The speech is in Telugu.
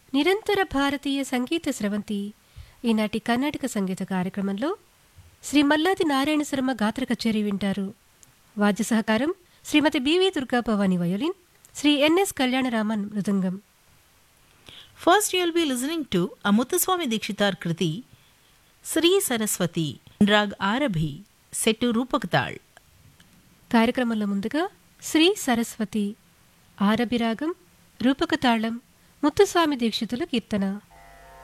నిరంతర భారతీయ సంగీత స్రవంతి ఈనాటి కర్ణాటక సంగీత కార్యక్రమంలో శ్రీ మల్లాది నారాయణ శర్మ గాత్ర కచేరీ వింటారు వాద్య సహకారం Shrimati B V Durga Bhavani violin Shri N S Kalyanaraman mridangam First, you will be listening to a Muthuswami Dikshitar Kriti, Sri Saraswati, Rag Arabhi, set to Rupak Tal. కార్యక్రమంలో ముందుగా శ్రీ సరస్వతి ఆరబిరాగం రూపకతాళం ముత్తుస్వామి దీక్షితుల కీర్తన